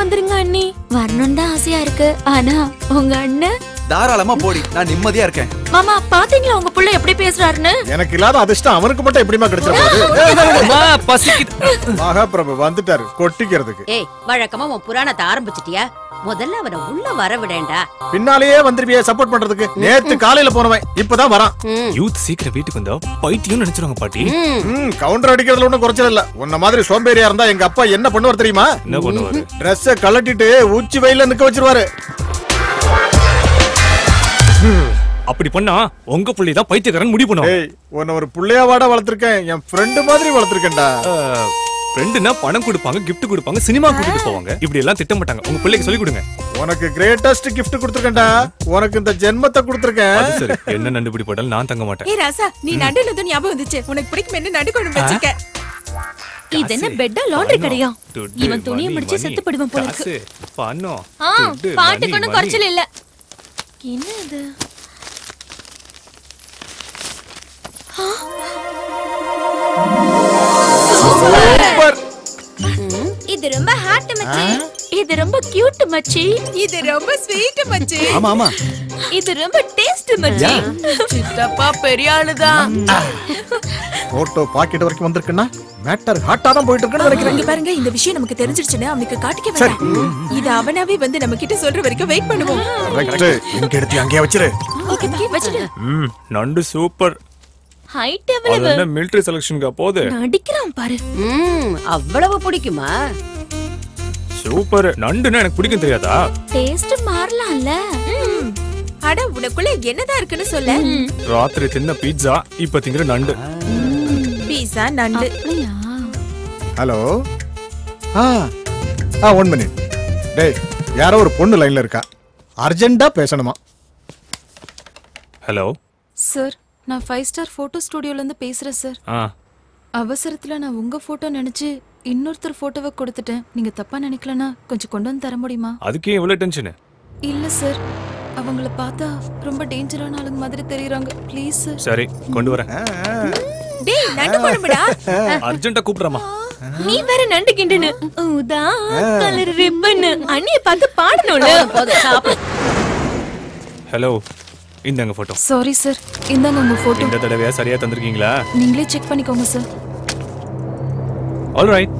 வந்துருங்க அண்ணி வரணும்னு தான் ஆசையா இருக்கு ஆனா உங்க அண்ணன் தாராளமா போடி நான் நிம்மதியா இருக்கேன் மாமா பாத்தீங்களா உங்க புள்ள எப்படி பேசுறாருன்னு எனக்கு இல்லாத அதிர்ஷ்டம் அவனுக்கு மட்டும் எப்படிமா கிடைச்சிருக்காது அம்மா பசிக்குது மகாபிரபு வந்துட்டாரு கொட்டிக்கிறதுக்கு ஏய் வழக்கமா உன் புராணத்தை ஆரம்பிச்சிட்டியா முதல்ல அவனை உள்ள வர விடேண்டா பின்னாலேயே வந்துருவியே சப்போர்ட் பண்றதுக்கு நேத்து காலையில போனவன் இப்பதான் வரான் ம். யூத் சீக்கிரம் வீட்டுக்கு வந்தா பைத்தியம் நினைச்சிருவாங்க பாட்டி ம். ம் கவுண்டர் அடிக்கிறதுல ஒண்ணும் குறைச்சல் இல்ல உன்ன மாதிரி சோம்பேறியா இருந்தா எங்க அப்பா என்ன பண்ணுவார் தெரியுமா என்ன பண்ணுவாரு ட்ரெஸ்ஸ கழட்டிட்டு உச்சி வெயில நிக்க வச்சிருவாரு அப்படி பண்ணா உங்க புள்ளி தான் பைத்தியக்காரன் முடிவு பண்ணுவாங்க ஏய் உன்னை ஒரு புள்ளையா வாடா வளர்த்திருக்கேன் என் ஃப்ரெண்டு மாதிரி வளர்த்திருக்கேன்டா ஃப்ரெண்டுனா பணம் கொடுப்பாங்க gift கொடுப்பாங்க சினிமா கூட்டிட்டு போவாங்க இப்படி எல்லாம் திட்டம் மாட்டாங்க உங்க பிள்ளைக்கு சொல்லி கொடுங்க உனக்கு கிரேட்டஸ்ட் gift கொடுத்திருக்கேன்டா உனக்கு இந்த ஜென்மத்தை கொடுத்திருக்கேன் அது சரி என்ன நண்டுபிடி போட்டாலும் நான் தங்க மாட்டேன் ஏ ராசா நீ நடுனது ஞாபகம் வந்துச்சு உனக்கு பிடிக்கும் என்ன நடு கொண்டு வச்சிருக்க இது என்ன பெட்டா லாண்டரி கடையா துட்டு, இவன் துணியை money, முடிச்சு money, செத்து படுவான் போல இருக்கு காசு, பணம் ஆ துட்டு, பாட்டுக்கு money, ஒண்ணும் money. குறைச்சல் இல்ல என்ன இது சூப்பர் இது ரொம்ப ஹாட் மச்சி இது ரொம்ப கியூட் மச்சி இது ரொம்ப ஸ்வீட் மச்சி ஆமா ஆமா இது ரொம்ப டேஸ்ட் மச்சி சித்தப்பா பெரிய ஆளுதான் போட்டோ பாக்கெட் வரைக்கும் வந்திருக்குன்னா மேட்டர் ஹாட்டா தான் போயிட்டு இருக்குன்னு நினைக்கிறேன் இங்க பாருங்க இந்த விஷயம் நமக்கு தெரிஞ்சிருச்சுன்னு அவனுக்கு காட்டிக்க வேண்டாம் இது அவனாவே வந்து நம்ம கிட்ட சொல்ற வரைக்கும் வெயிட் பண்ணுவோம் கரெக்ட் இங்க எடுத்து அங்கேயே வச்சிரு ஓகே ஓகே வச்சிடு ம் நண்டு சூப்பர் ஹைட் அது எவ்வளவு என்ன மிலிட்டரி செலக்ஷனுக்கு போகுது நடிக்கிறான் பாரு ம் அவ்வளவு பிடிக்குமா சூப்பர் நண்டுன்னா எனக்கு பிடிக்கும் தெரியாதா டேஸ்ட் மாறலாம்ல அட உனக்குள்ள என்னதான் இருக்குன்னு சொல்ல ராத்திரி தின்ன பீட்சா இப்ப திங்கிற நண்டு பீஸா நண்டு அப்படியா ஹலோ ஆ ஆ ஒன் மினிட் டேய் யாரோ ஒரு பொண்ணு லைன்ல இருக்கா அர்ஜென்ட்டா பேசணுமா ஹலோ சார் நான் ஃபைவ் ஸ்டார் ஃபோட்டோ ஸ்டுடியோலேருந்து பேசுகிறேன் சார் ஆ அவசரத்தில் நான் உங்கள் ஃபோட்டோ நினச்சி இன்னொருத்தர் ஃபோட்டோவை கொடுத்துட்டேன் நீங்கள் தப்பாக நினைக்கலனா கொஞ்சம் கொண்டு வந்து தர முடியுமா அதுக்கே இவ்வளவு டென்ஷனு இல்லை சார் அவங்கள பார்த்தா ரொம்ப டேஞ்சரான ஆளுங்க மாதிரி தெரியுறாங்க ப்ளீஸ் சார் சரி கொண்டு வரேன் டேய் நண்டு குழம்புடா அர்ஜென்ட்டா கூப்பிடுறமா நீ வேற நண்டு கிண்டுன்னு ஊதா கலர் ரிப்பன் அண்ணிய பார்த்து பாடணும்ல போதும் சாப்பிடு ஹலோ இந்தாங்க போட்டோ சாரி சார் இந்தாங்க உங்கள் ஃபோட்டோ இந்த தடவையா சரியா தந்திருக்கீங்களா நீங்களே செக் பண்ணிக்கோங்க சார் ஆல் ரைட்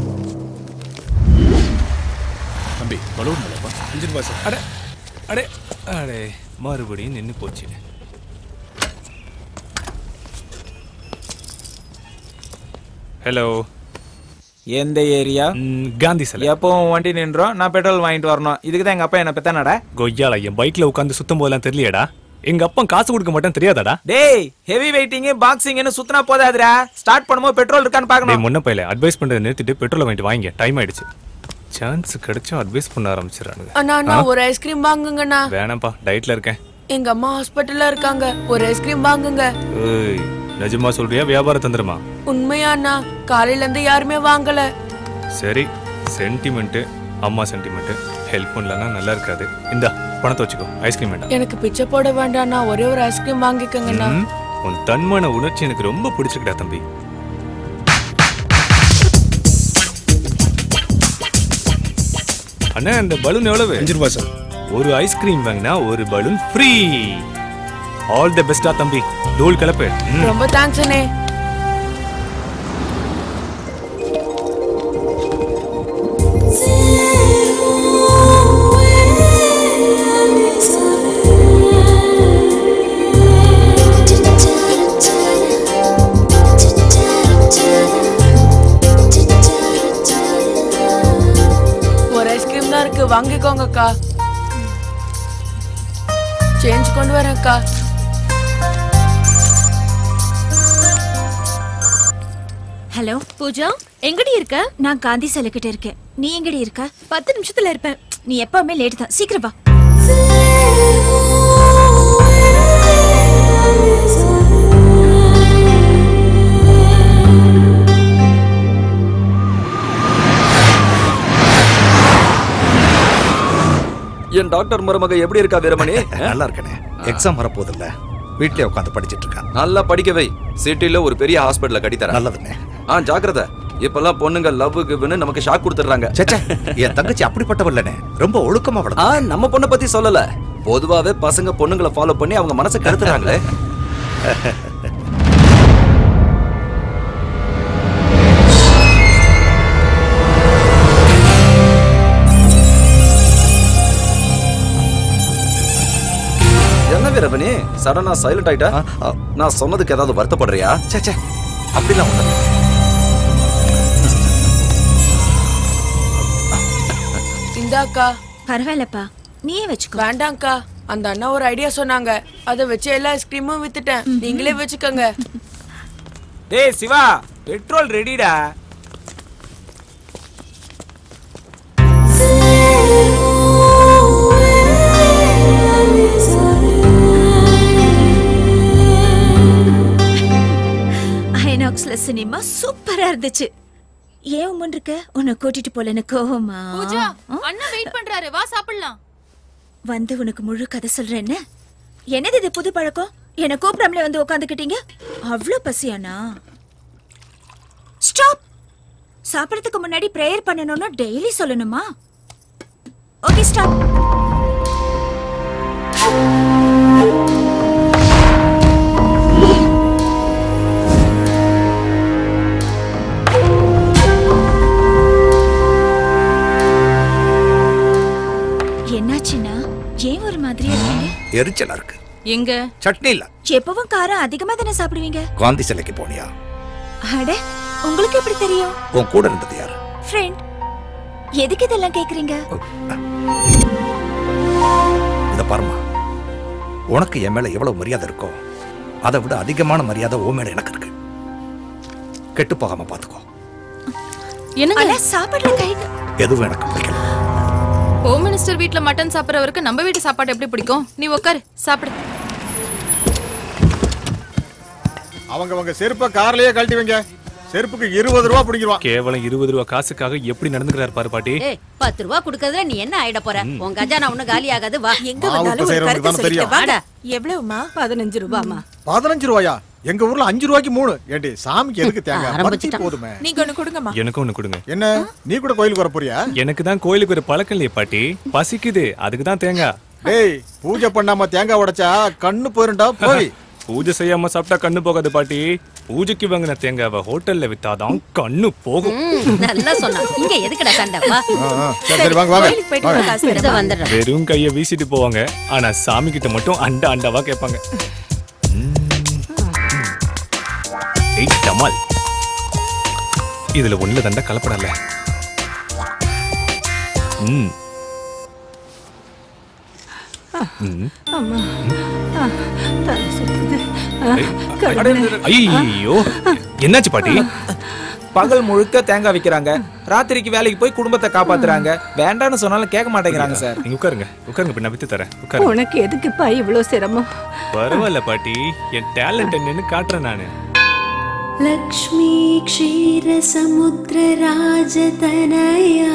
தம்பி பலூன் இல்லப்பா அஞ்சு ரூபாய் சார் அடே அடே அடே மறுபடியும் நின்னு போச்சு ஹலோ எந்த ஏரியா காந்தி சிலை எப்பவும் வண்டி நின்றோம் நான் பெட்ரோல் வாங்கிட்டு வரணும் இதுக்கு தான் எங்க அப்பா என்ன பெத்தானடா கொய்யால என் பைக்ல உட்காந்து சுத்தும் போதெல்லாம் தெரியலையாடா எங்க அப்பா காசு கொடுக்க மாட்டேன் தெரியாதாடா டேய் ஹெவி வெயிட்டிங் பாக்ஸிங்னு சுத்தினா போதாதுடா ஸ்டார்ட் பண்ணும்போது பெட்ரோல் இருக்கான்னு டேய் பார்க்கணும் முன்ன பையில அட்வைஸ் பண்றதை நிறுத்திட்டு பெட்ரோல் வாங்கிட்டு வாங்க டைம் ஆயிடுச்சு சான்ஸ் கிடைச்சா அட்வைஸ் பண்ண ஆரம்பிச்சிடறானுங்க அண்ணா அண்ணா ஒரு ஐஸ்கிரீம் வாங்குங்கண்ணா வேணாம்ப்பா டயட்ல இருக்கேன் எங்க அம்மா ஹாஸ்பிட்டல்ல இருக்காங்க ஒரு ஐஸ்கிரீம் வாங்குங்க ஏய் நிஜமா சொல்றியா வியாபார தந்திரமா உண்மையா அண்ணா காலையில இருந்து யாருமே வாங்கல சரி சென்டிமெண்ட் அம்மா சென்டிமெண்ட் ஹெல்ப் பண்ணலன்னா நல்லா இருக்காது இந்தா பணத்தை வச்சுக்கோ ஐஸ்கிரீம் வேண்டாம் எனக்கு பிச்சை போட வேண்டாம்ண்ணா ஒரே ஒரு ஐஸ்கிரீம் வாங்கிக்கோங்கண்ணா ம், உன் தன்மான உணர்ச்சி எனக்கு ரொம்ப பிடிச்சிருக்குடா தம்பி அண்ணா இந்த பலூன் எவ்வளவு அஞ்சு ரூபாய் சார் ஒரு ஐஸ்கிரீம் வாங்கினா ஒரு பலூன் ஃப்ரீ ஆல் தி பெஸ்டா தம்பி தூள் கலப்பு ம். ரொம்ப தேங்க்ஸ் அண்ணே ஒரு ஐஸ்கிரீம் தான் இருக்கு வாங்கிக்கோங்கக்கா சேஞ்ச் கொண்டு வரேன்க்கா ஹலோ பூஜா எங்கடி இருக்க நான் காந்தி சிலை கிட்ட இருக்கேன் நீ எங்கடி இருக்க பத்து நிமிஷத்துல இருப்பேன் நீ எப்பவுமே லேட் தான் சீக்கிரம் வா என் டாக்டர் மருமக எப்படி இருக்கா வீரமணி நல்லா இருக்கனே எக்ஸாம் வரப்போதில்ல வீட்லயே உட்காந்து படிச்சிட்டு இருக்கான் நல்லா படிக்க வை சிட்டில ஒரு பெரிய ஹாஸ்பிடல்ல கட்டி தரேன் நல்லதுண்ணே ஆ ஜாக்கிரதை இப்பெல்லாம் பொண்ணுங்க லவ் கிவ்னு நமக்கு ஷாக் கொடுத்துறாங்க சேச்சே என் தங்கச்சி அப்படிப்பட்டவல்லனே ரொம்ப ஒழுக்கமா ஆ வளர்த்தா நம்ம பொண்ணை பத்தி சொல்லல பொதுவாவே பசங்க பொண்ணுங்களை ஃபாலோ பண்ணி அவங்க மனசை கெடுத்துறாங்களே என்ன வீரபனி சடனா சைலண்ட் ஆயிட்டா ஆ, ஆ. நான் சொன்னதுக்கு ஏதாவது வருத்தப்படுறியா சேச்சே அப்படிலாம் ஒண்ணு இல்ல. இந்தாக்கா பரவாயில்லப்பா நீயே வச்சுக்கோ வேண்டாம்க்கா அந்த அண்ணா ஒரு ஐடியா சொன்னாங்க அதை வச்சு எல்லா ஐஸ்கிரீமும் வித்துட்டேன் நீங்களே வச்சுக்கோங்க டேய் சிவா பெட்ரோல் ரெடிடா ஐநாக்ஸ்ல சினிமா சூப்பரா இருந்துச்சு ஏன் உம்மன் இருக்க உன்னை கூட்டிட்டு போலன்னு கோவமா பூஜா அண்ணா வெயிட் பண்றாரு வா சாப்பிடலாம் வந்து உனக்கு முழு கதை சொல்றேன்னு என்னது இது புது பழக்கம் என்ன கூப்பிடாமலே வந்து உட்காந்துக்கிட்டீங்க அவ்வளோ பசியானா ஸ்டாப் சாப்பிடறதுக்கு முன்னாடி ப்ரேயர் பண்ணணும்னா டெய்லி சொல்லணுமா ஓகே ஸ்டாப் என்னாச்சுன்னா ஏன் ஒரு மாதிரியா இருக்கீங்க எரிச்சலா இருக்கு எங்க சட்னி இல்ல எப்பவும் காரம் அதிகமா தானே சாப்பிடுவீங்க காந்தி சிலைக்கு போனியா அட உங்களுக்கு எப்படி தெரியும் உன் கூட இருந்தது யாரு ஃப்ரெண்ட் எதுக்கு இதெல்லாம் கேக்குறீங்க இத பாருமா உனக்கு என் மேல எவ்வளவு மரியாதை இருக்கோ அதை விட அதிகமான மரியாதை உன் மேல எனக்கு இருக்கு கெட்டு போகாம பாத்துக்கோ என்னங்க ஆனா சாப்பாடுல கை எதுவும் எனக்கு பிடிக்கல ஹோம் மினிஸ்டர் வீட்ல மட்டன் சாப்பிடுறவருக்கு நம்ம வீட்டு சாப்பாடு எப்படி பிடிக்கும் நீ உட்காரு சாப்பிடு அவங்க அவங்க செருப்பை கார்லயே கழட்டி வைங்க செருப்புக்கு இருபது ரூபா பிடிக்கிடுவான் கேவலம் இருபது ரூபா காசுக்காக எப்படி நடந்துக்கிறாரு பாரு பாட்டி ஏய் பத்து ரூபா குடுக்கறதுல நீ என்ன ஆயிட போற உன் கஜானா ஒண்ணும் காலி ஆகாது வா எங்க மாவு வந்தாலும் ஒரு செய்றவனுக்கு கருத்து தானே சொல்லிட்டு தெரியும். வாடா எவ்வளவுமா பதினஞ்சு ரூபாமா பதினஞ்சு ரூபாயா எங்க ஊர்ல அஞ்சு ரூபாய்க்கு மூணு ஏண்டி சாமிக்கு எதுக்கு தேங்காய் பருத்தி ஆரம்பிச்சிட்டான். போதுமே நீங்க ஒண்ணு கொடுங்கம்மா எனக்கு ஒண்ணு கொடுங்க என்ன நீ கூட கோயிலுக்கு வர போறியா எனக்கு தான் கோயிலுக்கு ஒரு பழக்கம் இல்லையே பாட்டி பசிக்குது அதுக்கு தான் தேங்காய் டேய் பூஜை பண்ணாம தேங்காய் உடைச்சா கண்ணு போயிருண்டா போய் பூஜை செய்யாம சாப்பிட்டா கண்ணு போகாது பாட்டி பூஜைக்கு வாங்கின தேங்காவை ஹோட்டல்ல வித்தாதான் கண்ணு போகும் ம், நல்லா சொன்னா இங்க எதுக்குடா சண்டை வா ஆ, ஆ. சரி சரி வாங்க வாங்க கோயிலுக்கு போயிட்டு வா, காசு இதை தரேன். வந்துடுறேன் வெறும் கைய வீசிட்டு போவாங்க ஆனா சாமி கிட்ட மட்டும் அண்டா அண்டாவா கேட்பாங்க ஏய் டமால் இதுல ஒண்ணுல தண்டை கலப்படல ம் ம். ஏய், ஐயோ என்னாச்சு பாட்டி பகல் முழுக்க தேங்காய் விக்கிறாங்க ராத்திரிக்கு வேலைக்கு போய் குடும்பத்தை காப்பாத்துறாங்க வேண்டான்னு சொன்னாலும் கேட்க மாட்டேங்கிறாங்க சார் நீங்க உட்காருங்க உட்காருங்க இப்ப நான் வித்து தரேன் உட்காருங்க உனக்கு எதுக்குப்பா இவ்வளவு சிரமம் பரவாயில்ல பாட்டி என் டேலண்ட் என்னன்னு காட்டுறேன் நானு லக்ஷ்மீ க்ஷீர சமுத்திர ராஜதனயா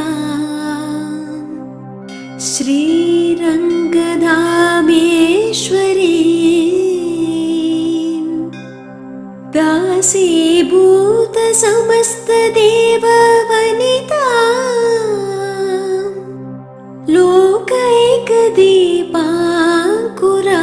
ஸ்ரீரங்கதாமேஸ்வரி दासीभूत समस्त देव वनिता लोकैक दीपाङ्कुरा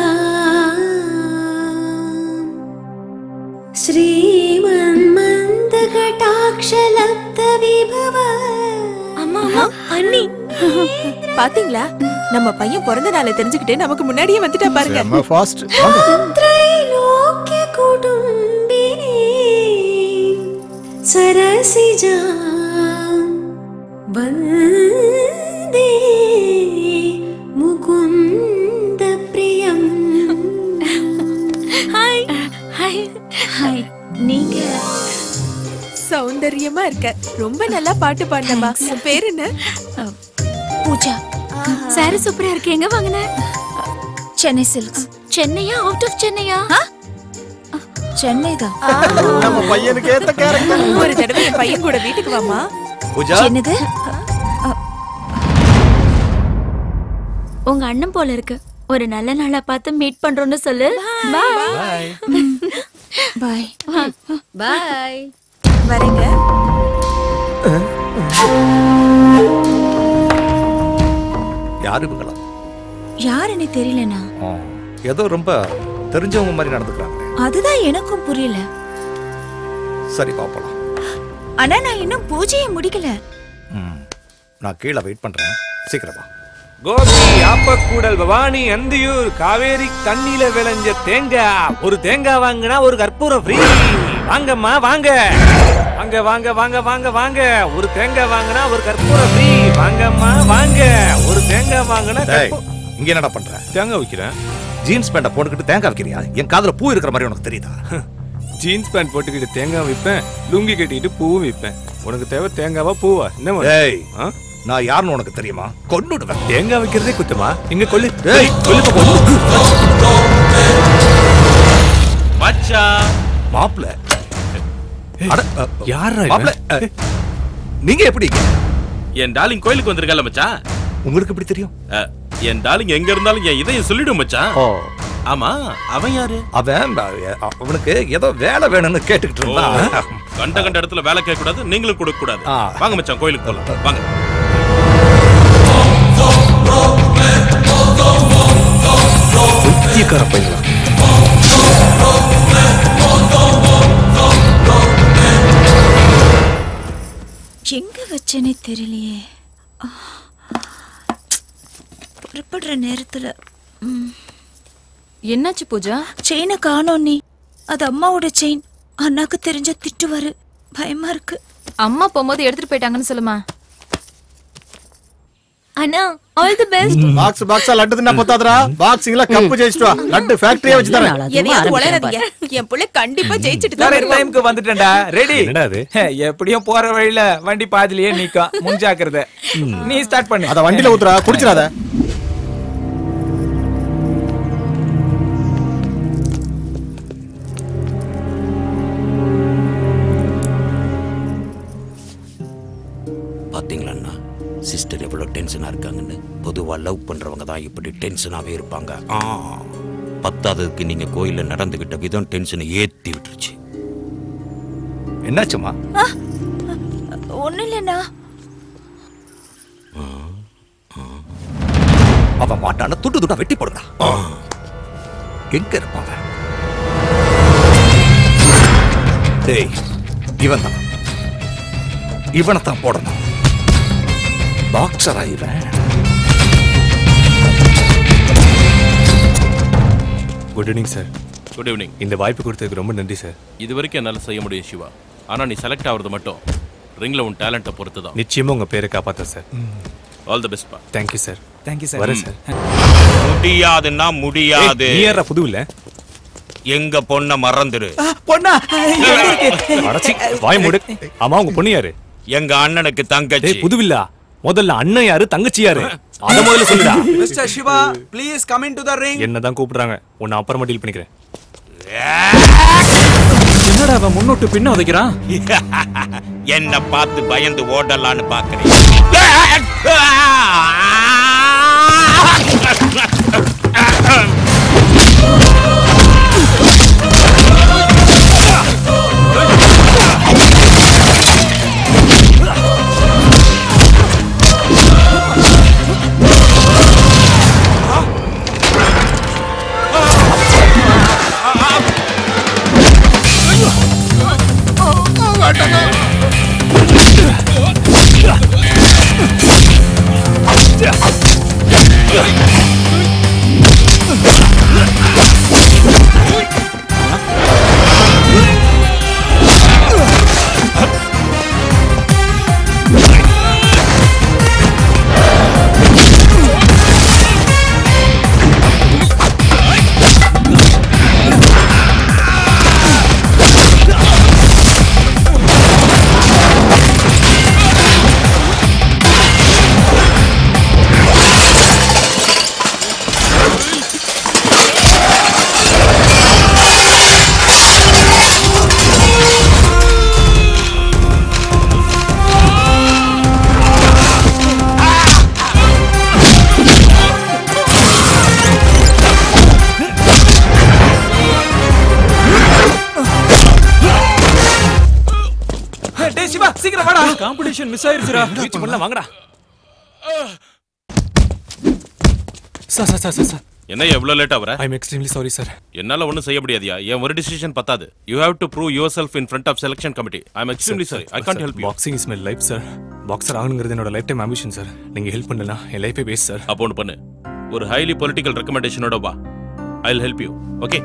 श्रीमन्मन्दकटाक्षलब्ध विभव அம்மா அம்மா அண்ணி பாத்தீங்களா நம்ம பையன் பிறந்த நாளை தெரிஞ்சுக்கிட்டு நமக்கு முன்னாடியே வந்துட்டா பாருங்க செம்ம ஃபாஸ்ட் त्रैलोक्य कुटुम्बिनी सरसिजा वन्दे मुकुन्द प्रियम् ஹாய் ஹாய் ஹாய் நீங்க சௌந்தரியமா இருக்க ரொம்ப நல்லா பாட்டு பாடினமா உன் பேர் என்ன பூஜா சாரி சூப்பரா இருக்கு எங்க வாங்கின சென்னை சில்க்ஸ் சென்னையா அவுட் ஆஃப் சென்னையா சென்னை தான் நம்ம பையனுக்கு ஏத்த கேரக்டர் ஒரு தடவை என் பையன் கூட வீட்டுக்கு வாமா பூஜா என்னது உங்க அண்ணன் போல இருக்கு ஒரு நல்ல நாளா பார்த்து மீட் பண்றோம்னு சொல்லு பாய் பாய் பாய் வரேங்க யாரு இவங்களா யாருன்னு தெரியலண்ணா ஆ, ஏதோ ரொம்ப தெரிஞ்சவங்க மாதிரி நடந்துக்கிறாங்க அதுதான் எனக்கும் புரியல சரி பாப்பலாம் ஆனா நான் இன்னும் பூஜையை முடிக்கல ம் நான் கீழே வெயிட் பண்றேன் சீக்கிரம் வா கோபி ஆப்பக்கூடல் பவானி அந்தியூர் காவேரி தண்ணியில விளைஞ்ச தேங்காய் ஒரு தேங்காய் வாங்கினா ஒரு கற்பூரம் ஃப்ரீ வாங்கம்மா வாங்க வாங்க வாங்க வாங்க வாங்க வாங்க ஒரு தேங்காய் வாங்கினா ஒரு கற்பூரம் ஃப்ரீ வாங்கம்மா வாங்க ஒரு தேங்காய் வாங்கினா டேய் கற்பூ- இங்க என்னடா பண்ற தேங்காய் வைக்கிறேன் ஜீன்ஸ் பேண்ட போட்டுக்கிட்டு தேங்காய் வைக்கிறியா என் காதுல பூ இருக்கிற மாதிரி உனக்கு தெரியுதா ஜீன்ஸ் பேண்ட் போட்டுக்கிட்டு தேங்காய் வைப்பேன் லுங்கி கட்டிக்கிட்டு பூவும் வைப்பேன் உனக்கு தேவை தேங்காவா பூவா என்ன வேணும்? டேய் ஆ? நான் யாருன்னு உனக்கு தெரியுமா கொன்னுடுவேன் தேங்காய் வைக்கிறதே குத்தமா இங்க கொல்லு டேய் கொல்லு மச்சான் மாப்ள அட, அ, யாரா இவன்? மாப்ள அ, நீங்க எப்படி இங்க? என் டார்லிங் கோயிலுக்கு வந்திருக்கல மச்சான் உங்களுக்கு எப்படி தெரியும் அஹ், என் டார்லிங் எங்க இருந்தாலும் என் இதயம் சொல்லிடும் மச்சான் ஓ ஆமா அவன் யாரு அவன் அ, அவனுக்கு ஏதோ வேலை வேணும்னு கேட்டுக்கிட்டு இருந்தான் கண்ட கண்ட இடத்துல வேலை கேட்க கூடாது நீங்களும் கொடுக்க கூடாது ஆ. வாங்க மச்சான் கோயிலுக்கு போலாம் வாங்க பைத்தியக்கார பையனா எங்க வச்சேனே தெரியலையே ஆ. புறப்படுற நேரத்துல ம், என்னாச்சு பூஜா செயினை காணோம் நீ அது அம்மாவோட செயின் அண்ணாக்கு தெரிஞ்ச திட்டுவாரு பயமா இருக்கு அம்மா போகும்போது எடுத்துட்டு போயிட்டாங்கன்னு சொல்லுமா அண்ணா ஆல் தி பெஸ்ட் பாக்ஸ் பாக்ஸா லட்டு தின்னா பத்தாதுடா பாக்ஸிங்ல கப்பு ஜெயிச்சிட்டு வா லட்டு ஃபேக்டரியே வச்சு தரேன் எதையாவது உளறாதீங்க என் புள்ள கண்டிப்பா ஜெயிச்சுட்டு தான் கரெக்ட் வருவான். டைம்க்கு வந்துட்டேன்டா ரெடி என்னடா அது எப்படியும் போற வழியில வண்டி பாதிலேயே நிக்கும் முன்ஜாக்கிரதை நீ ஸ்டார்ட் பண்ணு அத வண்டியில ஊத்துறா குடிச்சிடாத பாத்தீங்களா அண்ணா சிஸ்டர் எவ்வளவு டென்ஷனா இருக்காங்கன்னு பொதுவா லவ் பண்றவங்க தான் இப்படி டென்ஷனாவே இருப்பாங்க ஆ பத்தாததுக்கு நீங்க கோயில்ல நடந்துகிட்ட விதம் டென்ஷனை ஏத்தி விட்டுருச்சு என்னாச்சுமா ஒண்ணு இல்லைண்ணா அவன் மாட்டான துண்டு துண்டா வெட்டி போடுறா எங்க இருப்பான் அவன்? டேய் இவன் தான் இவனை தான் போடணும் பாக்ஸரா இவன் good evening sir good evening இந்த வாய்ப்பு கொடுத்ததுக்கு ரொம்ப நன்றி சார் இது வரைக்கும் என்னால செய்ய முடியும் சிவா ஆனா நீ செலக்ட் ஆகுறது மட்டும் ரிங்ல உன் டேலண்ட்டை பொறுத்து தான் நிச்சயமா உங்க பேரை காப்பாத்த சார் ஆல் தி பெஸ்ட் பா தேங்க்யூ சார் தேங்க்யூ சார் வரேன் சார் முடியாதுன்னா முடியாது நீ யாரா புது இல்ல எங்க பொண்ண மறந்துரு பொண்ணா எங்க இருக்கு அடச்சி வாய் மூடு ஆமா உங்க பொண்ணு யாரு எங்க அண்ணனுக்கு தங்கச்சி டேய் புதுவில்லா முதல்ல அண்ணன் யாரு தங்கச்சி யாரு அத முதல்ல சொல்லுடா mister Siva please come in to the ring என்னதான் கூப்பிடுறாங்க உன்னை அப்புறமா டீல் பண்ணிக்கிறேன் என்னடா அவன் முன்னோட்டு பின்ன உதைக்கிறான் என்ன பார்த்து பயந்து ஓடலான்னு பாக்குறேன் ஆ ரெக்கமெண்டேஷன் மிஸ் ஆயிருச்சுடா ரீச் பண்ணல வாங்கடா sir sir sir sir sir என்ன எவ்வளவு late ஆவற I am extremely sorry sir என்னால ஒண்ணும் செய்ய முடியாதியா என் ஒரு டிசிஷன் பத்தாது you have to prove your self in front of selection committee I am extremely sorry I can't help you boxing is my life sir boxer ஆகணுங்கிறது என்னோட life lifetime ambition sir நீங்க help பண்ணலனா என் லைஃபே waste sir அப்போ ஒன்று பண்ணு ஒரு highly political ரெக்கமெண்டேஷனோட வா I will help you okay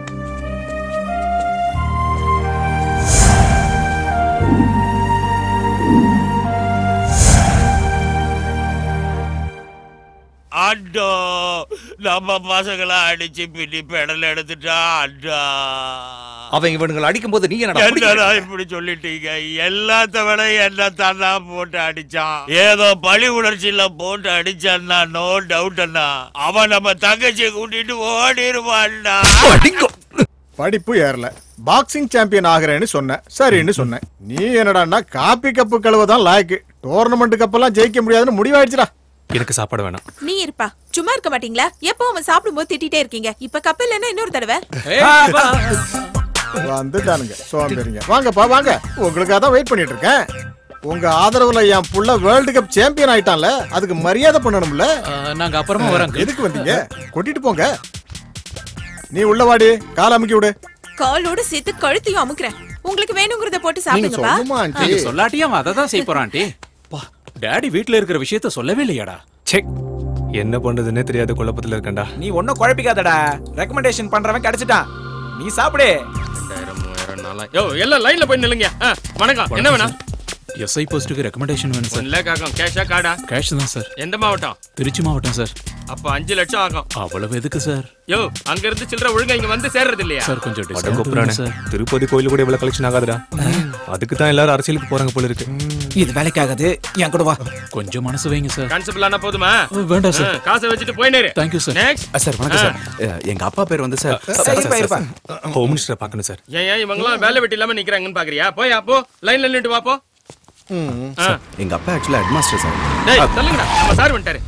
அண்டோ நம்ம பசங்களை அடிச்சு பின்னி பெடல் எடுத்துட்டா அண்டா அவன் இவனுங்களை அடிக்கும் போது நீ என்னடா என்னடா இப்படி சொல்லிட்டீங்க எல்லாத்த விட என்ன தானா போட்டு அடிச்சான் ஏதோ பழி உணர்ச்சியில போட்டு அடிச்சான்னா நோ டவுட் அண்ணா அவன் நம்ம தங்கச்சியை கூட்டிட்டு ஓடிடுவான்டா படிப்பு ஏறல பாக்ஸிங் சாம்பியன் ஆகிறேன்னு சொன்னேன் சரின்னு சொன்னேன் நீ என்னடான்னா காப்பி கப்பு கழுவதான் லாய்க்கு டோர்னமெண்ட் கப்பெல்லாம் ஜெயிக்க முடியாதுன்னு முடிவாயிடுச்சுடா எனக்கு சாப்பாடு வேணாம் நீ இருப்பா சும்மா இருக்க மாட்டீங்களா எப்போ அவன் சாப்பிடும்போது திட்டிட்டே இருக்கீங்க இப்ப கப்பல் இல்லைன்னா இன்னொரு தடவை வந்துட்டானுங்க சோம்பேறிங்க வாங்கப்பா வாங்க உங்களுக்காக தான் வெயிட் பண்ணிட்டு இருக்கேன் உங்க ஆதரவுல என் புள்ள வேர்ல்டு கப் சாம்பியன் ஆயிட்டான்ல அதுக்கு மரியாதை பண்ணணும்ல நாங்க அப்புறமா வரோம் எதுக்கு வந்தீங்க கொட்டிட்டு போங்க நீ உள்ள வாடி கால் அமுக்கி விடு காலோட சேர்த்து கழுத்தையும் அமுக்குறேன் உங்களுக்கு வேணுங்கிறத போட்டு சாப்பிடுங்கப்பா சொல்லுமா ஆண்டி நீங்க சொல்லாட்டியும் அவன் அதை தான் செய்ய போறான் ஆண்டி டேடி வீட்ல இருக்கிற விஷயத்த சொல்லவே இல்லையாடா செக் என்ன பண்றதுன்னே தெரியாத குழப்பத்துல இருக்கேன்டா நீ ஒன்னும் குழப்பிக்காதடா ரெக்கமெண்டேஷன் பண்றவன் கிடைச்சிட்டான் நீ சாப்பிடு ரெண்டாயிரம் மூவாயிரம் நாலாயிரம் யோ எல்லாம் லைன்ல போய் நில்லுங்க ஆ, வணக்கம் என்ன வேணும் எஸ்ஐ போஸ்ட்டுக்கு ரெக்கமெண்டேஷன் வேணும் சார் ஒன் லேக் ஆகும் கேஷா கார்டா கேஷ் தான் சார் எந்த மாவட்டம் திருச்சி மாவட்டம் சார் அப்ப அஞ்சு லட்சம் ஆகும் அவ்வளவு எதுக்கு சார் யோ அங்க இருந்து சில்லற ஒழுங்கா இங்க வந்து சேர்றது இல்லையா சார் கொஞ்சம் அட டிஸ்கவுண்ட் கொப்புறானே. சார் திருப்பதி கோயில் கூட இவ்வளவு கலெக்ஷன் ஆகாதுடா அதுக்கு தான் எல்லாரும் அரசியலுக்கு போறாங்க போல இருக்கு இது வேலைக்காகாது என் கூட வா கொஞ்சம் மனசு வைங்க சார் கான்செப்ட் ஆனா போதுமா வேண்டாம் சார். ஆ, காசை வச்சுட்டு போயினேரு தேங்க்யூ சார் நெக்ஸ்ட் சார் வணக்கம் சார் அஹ், எங்க அப்பா பேர் வந்து சார் சார், இருப்பா, இருப்பா. ஹோம் மினிஸ்டர் பார்க்கணும் சார் ஏன் ஏன் இவங்கலாம் வேலை வெட்டி இல்லாம நிக்கிறாங்கன்னு பாக்குறியா போய் அப்போ லைன்ல நின்னுட்டு வா போ ஆ. சார், எங்க அப்பா ஆக்சுவலா ஹெட் மாஸ்டர் சார் டேய் சொல்லுங்கடா நம்ம சார் வந்துட்டாரு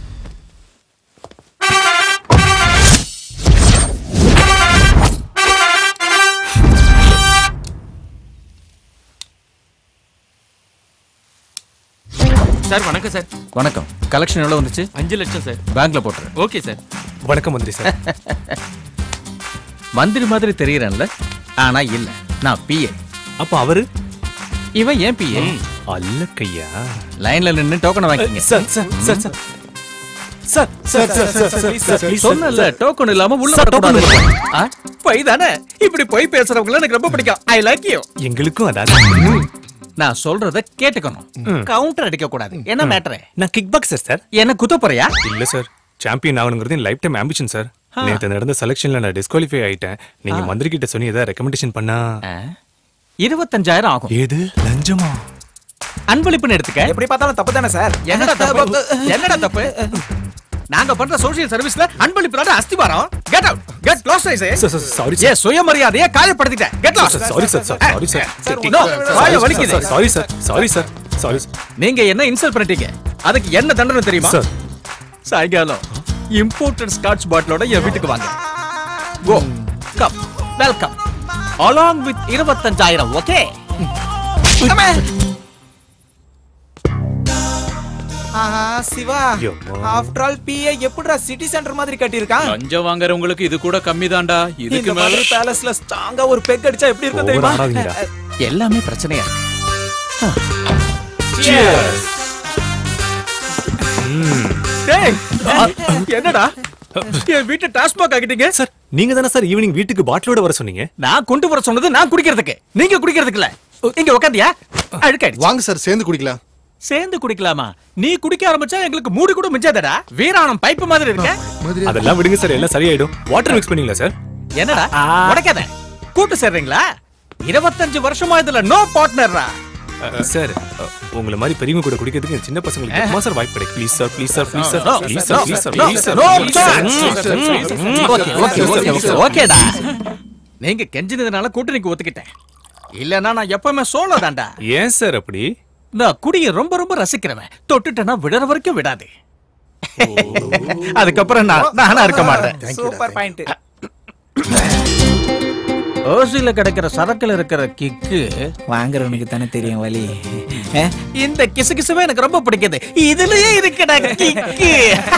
சார் வணக்கம் சார் வணக்கம் கலெக்ஷன் எவ்வளவு வந்துச்சு அஞ்சு லட்சம் சார் பேங்க்ல போட்டுரு ஓகே சார் வணக்கம் மந்திரி சார் மந்திரி மாதிரி தெரியறேன்ல ஆனா இல்ல நான் பிஏ அப்ப அவரு இவன் ஏன் பிஏ அல்ல கையா லைன்ல நின்னு டோக்கன் வாங்கிக்கங்க sir sir sir sir sir sir sir sir sir sir please சொன்னல டோக்கன் இல்லாம உள்ள சார், token வரக்கூடாது போய் தானே இப்படி போய் பேசுறவங்கள எனக்கு ரொம்ப பிடிக்கும் ஐ லைக் யூ எங்களுக்கும் அதான் நான் சொல்றத கேட்டுக்கணும் கவுண்டர் அடிக்க கூடாது என்ன மேட்டர் நான் கிக் பாக்ஸர் சார் என்ன குத்த போறியா இல்ல சார் சாம்பியன் ஆகணுங்கிறது என் லைஃப் டைம் ஆம்பிஷன் சார் நேத்து நடந்த செலக்ஷன்ல நான் டிஸ்குவாலிஃபை ஆயிட்டேன் நீங்க மந்திரி கிட்ட சொன்னி ஏதாவது ரெக்கமெண்டேஷன் பண்ணா இருபத்தஞ்சாயிரம் ஆகும் ஏது லஞ்சமா அன்பளிப்புன்னு எடுத்துக்க எப்படி பார்த்தாலும் தப்பு தானே சார் என்னடா தப்பு என்னடா தப்பு நாங்க பண்ற சோஷியல் சர்வீஸ்ல அன்பளிப்பு தான் அஸ்திவாரம் கெட் அவுட் கெட் லாஸ்ட் ஐஸ் சார் சார் சாரி ஏ சுயமரியாதையை காயப்படுத்திட்டேன் get lost sorry sir sir sorry sir no வாய வலிக்குது sorry sir sorry sir sorry நீங்க என்ன இன்சல்ட் பண்ணிட்டீங்க அதுக்கு என்ன தண்டனை தெரியுமா சார் சாயங்காலம் இம்போர்ட்டட் ஸ்காட்ச் பாட்டிலோட என் வீட்டுக்கு வாங்க go come welcome along with இருபத்தஞ்சாயிரம் ஓகே ஆஹா சிவா ஆஃப்டர் ஆல் பிஏ எப்படிடா சிட்டி சென்டர் மாதிரி கட்டியிருக்கான் லஞ்சம் வாங்குறவங்களுக்கு இது கூட கம்மி தான்டா இதுக்கு இந்த மேல மாதிரி பேலஸ்ல ஸ்ட்ராங்கா ஒரு பெக் அடிச்சா எப்படி இருக்கும் தெரியுமா எல்லாமே பிரச்சனையா டேய் என்னடா என் வீட்டை டாஸ்மாக் ஆக்கிட்டீங்க சார் நீங்க தானே சார் ஈவினிங் வீட்டுக்கு பாட்டிலோட வர சொன்னீங்க நான் கொண்டு வர சொன்னது நான் குடிக்கிறதுக்கு நீங்க குடிக்கிறதுக்கு இல்ல இங்க உட்காந்தியா அழுக்காயிடுச்சு வாங்க சார் சேர்ந்து குடிக்கலாம் சேர்ந்து குடிக்கலாமா நீ குடிக்க ஆரம்பிச்சா எங்களுக்கு மூடி கூட மிஞ்சாதடா வீராணம் பைப்பு மாதிரி இருக்க அதெல்லாம் விடுங்க சார் எல்லாம் சரியாயிடும் வாட்டர் மிக்ஸ் பண்ணீங்களா சார் என்னடா உடைக்காத கூட்டு சேர்றீங்களா இருபத்தஞ்சு வருஷமா இதுல நோ பார்ட்னர்ரா சார் உங்களை மாதிரி பெரியவங்க கூட குடிக்கிறதுக்கு இந்த சின்ன பசங்களுக்கு எப்பமா சார் வாய்ப்பு கிடைக்கும் please sir please sir please sir please sir please sir please sir okay okay okay okay ஓகேடா நீங்க கெஞ்சினதுனால கூட்டணிக்கு ஒத்துக்கிட்டேன் இல்லனா நான் எப்பவுமே சோலோ தான்டா ஏன் சார் அப்படி நான் குடிய ரொம்ப ரொம்ப ரசிக்கிறவன் தொட்டுட்டேன்னா விடுற வரைக்கும் விடாது அதுக்கப்புறம் நான் நானா இருக்க மாட்டேன் சூப்பர் பாயிண்ட் ஓசில கிடைக்கிற சரக்குல இருக்கிற கிக்கு வாங்குறவனுக்கு தானே தெரியும் வலி அஹ், இந்த கிசு கிசுவே எனக்கு ரொம்ப பிடிக்குது இதுலயே இருக்குடா கிக்கு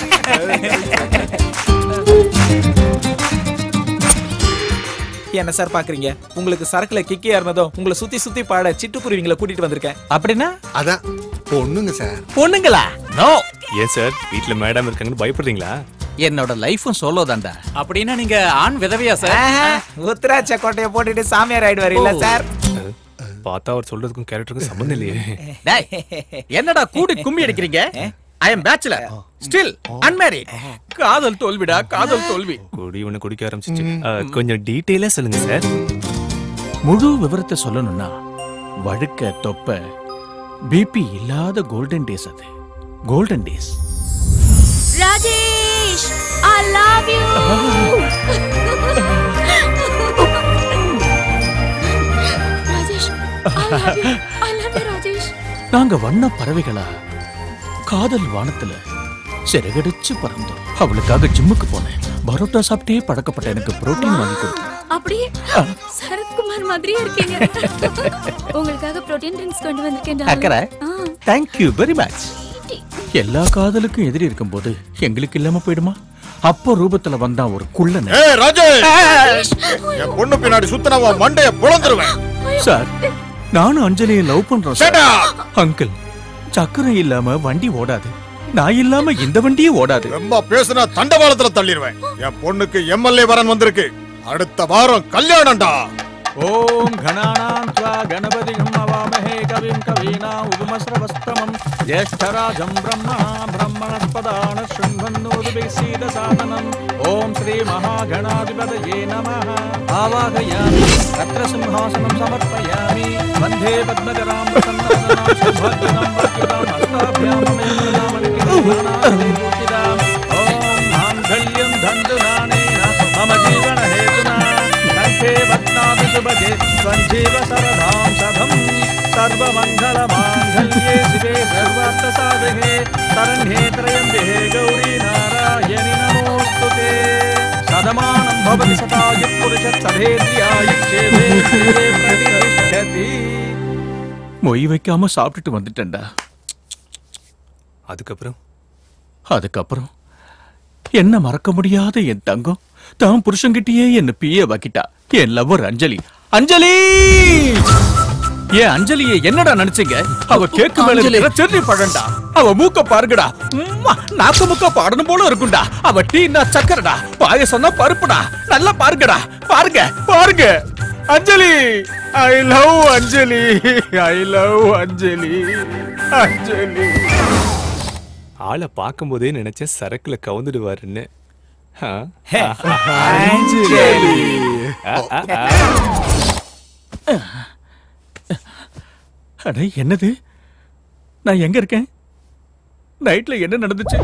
என்ன சார் பாக்குறீங்க உங்களுக்கு சரக்குல கிக்கி ஏறினதும் உங்களை சுத்தி சுத்தி பாட சிட்டுக்குருவிங்களை கூட்டிட்டு வந்திருக்கேன் அப்படின்னா அதான் பொண்ணுங்க சார் பொண்ணுங்களா நோ ஏன் சார் வீட்ல மேடம் இருக்காங்கன்னு பயப்படுறீங்களா என்னோட லைஃபும் சோலோ தான்டா அப்படின்னா நீங்க ஆண் விதவையா சார் உத்தராட்ச கோட்டையை போட்டுட்டு சாமியார் ஆயிடுவாரு இல்ல சார் பார்த்தா அவர் சொல்றதுக்கும் கேரக்டருக்கும் சம்மந்தம் இல்லையே டேய், என்னடா கூடி கும்மி அடிக்கிறீங்க I am bachelor still unmarried காதல் தோல்விடா காதல் தோல்வி குடி ஒண்ணு குடிக்க ஆரம்பிச்சிச்சு அஹ், கொஞ்சம் டீட்டெயிலா சொல்லுங்க சார் முழு விவரத்தை சொல்லணும்னா வழுக்க தொப்ப பிபி இல்லாத கோல்டன் டேஸ் அது golden days Rajesh I love you Rajesh I love you I love you Rajesh நாங்க வண்ண பறவைகளா காதல் வானத்துல சிறகடிச்சு பறந்தோம் அவளுக்காக ஜிம்முக்கு போனேன் பரோட்டா சாப்பிட்டே பழக்கப்பட்ட எனக்கு புரோட்டீன் வாங்கி கொடுத்தேன் அப்படியே சரத்குமார் மாதிரியே இருக்கீங்க உங்களுக்காக புரோட்டீன் ட்ரிங்க்ஸ் கொண்டு வந்திருக்கேன் அக்கறை darling. ஆ. தேங்க்யூ வெரி மச் எல்லா காதலுக்கும் எதிரி இருக்கும்போது எங்களுக்கு இல்லாம போயிடுமா அப்போ ரூபத்துல வந்தா ஒரு குள்ளன் ஏய் ராஜேஷ் என் பொண்ணு பின்னாடி சுத்தினா உன் மண்டைய புலந்துருவேன் சார் நானும் அஞ்சலியை லவ் பண்றோம் Shut சார் அங்கிள் சக்கரம் இல்லாம வண்டி ஓடாது நான் இல்லாம இந்த வண்டியே ஓடாது ரொம்ப பேசுனா தண்டவாளத்துல தள்ளிடுவேன் என் பொண்ணுக்கு எம்எல்ஏ வரன் வந்திருக்கு அடுத்த வாரம் கல்யாணம்டா ஓம் கணானாம் த்வா கணபதிகம் அவாமஹே கவிம் கவீனா உபமஸ்ரவஸ்தமம் ஜேஷ்டராஜம் பிரம்மா பிரம்மணஸ்பதான शृण्वन्नोदिभिः सीदसादनम् ஓம் ஸ்ரீ மகாகணாதிபதயே நமः ஆவாகயாமி ரத்ர சிம்ஹாசனம் சமர்ப்பயாமி வந்தே பத்மகராம் பிரசன்னாதனாம் சௌபாகியம் வர்க்கிதாம் ஹஸ்தாபியாம் மேமனாமணிக்கிதாம் ஓம் மாங்கல்யம் தந்துநானேன மம ஜீவன ஹேதுனா கண்டே பத்னாபி சுபகே ஸ்வஞ்சீவ சரதாம் சதம் சர்வமங்கள மாங்கல்யே சிவே சர்வார்த்த சாதகே சரண்யே திரயம்பே கௌரி நாராயணி நமோஸ்துதே சதமானம் பவதி சதாயு புருஷ சதேந்திரியாயுச்சேவே பிரதிஷ்டதி மொய் வைக்காம சாப்பிட்டுட்டு வந்துட்டேன்டா அதுக்கப்புறம் அதுக்கப்புறம் என்ன மறக்க முடியாத என் தங்கம் தான் புருஷன்கிட்டயே என்ன பிய வக்கிட்டா என் லவ்வர் அஞ்சலி அஞ்சலி ஏன் அஞ்சலியை என்னடா நினைச்சீங்க அவ கேக்கு மேல அஞ்சலி. இருக்கிற செர்ரி பழம்டா அவ மூக்க பாருங்கடா உம்மா, நாக்கு முக்க பாடணும் போல இருக்கும்டா அவ டீனா சக்கரடா பாயசம்னா பருப்புடா நல்லா பாருங்கடா பாருங்க பாருங்க அஞ்சலி I love Anjali I love அஞ்சலி அஞ்சலி ஆளை பார்க்கும்போதே நினைச்சேன் சரக்குல கவுந்துடுவாருன்னு ஆ? அஞ்சலி. ஆ, ஆ, ஆ. அட என்னது நான் எங்க இருக்கேன் நைட்ல என்ன நடந்துச்சு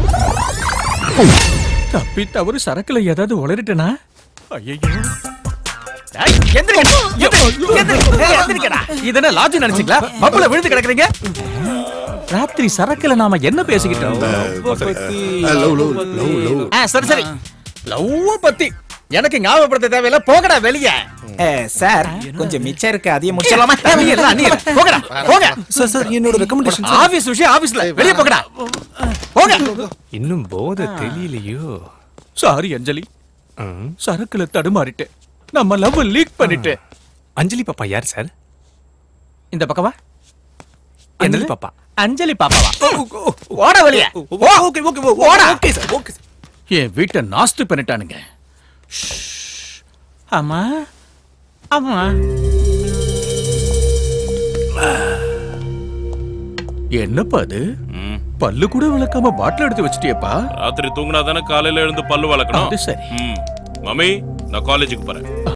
தப்பி தவறு சரக்குல ஏதாவது உளறிட்டனா ஐயோ இதென்ன லாஜி நினைச்சீங்களா மப்புல விழுந்து கிடக்குறீங்க ராத்திரி சரக்குல நாம என்ன பேசிக்கிட்டோம் லவ் லவ் லவ் லவ் ஆ, சரி சரி லவ் பத்தி எனக்கு ஞாபகப்படுத்த தேவையில்ல போகடா வெளியே சார் கொஞ்சம் மிச்சம் இருக்கு அதையும் முடிச்சிடலாமா தேவையில்ல நீ போகடா போக சார் சார் என்னோட ரெக்கமெண்டேஷன் ஆபீஸ் விஷயம் ஆபீஸ்ல வெளியே போகடா போங்க இன்னும் போதை தெரியலையோ சாரி அஞ்சலி சரக்குல தடுமாறிட்டேன் நம்ம லவ் லீக் பண்ணிட்டேன் அஞ்சலி பாப்பா யார் சார் இந்த பக்கமா அஞ்சலி பாப்பா அஞ்சலி பாப்பாவா ஓட வெளிய ஓகே ஓகே ஓட ஓகே சார் ஓகே என் வீட்டை நாஸ்தி பண்ணிட்டானுங்க ஷ்ஷ். ஆமா ஆமா என்னப்பா அது பல்லு கூட விளக்காம பாட்டில் எடுத்து வச்சிட்டியப்பா ராத்திரி தூங்கினா தானே காலையில எழுந்து பல்லு வளர்க்கணும் அது சரி. ம். மம்மி நான் காலேஜுக்கு போறேன்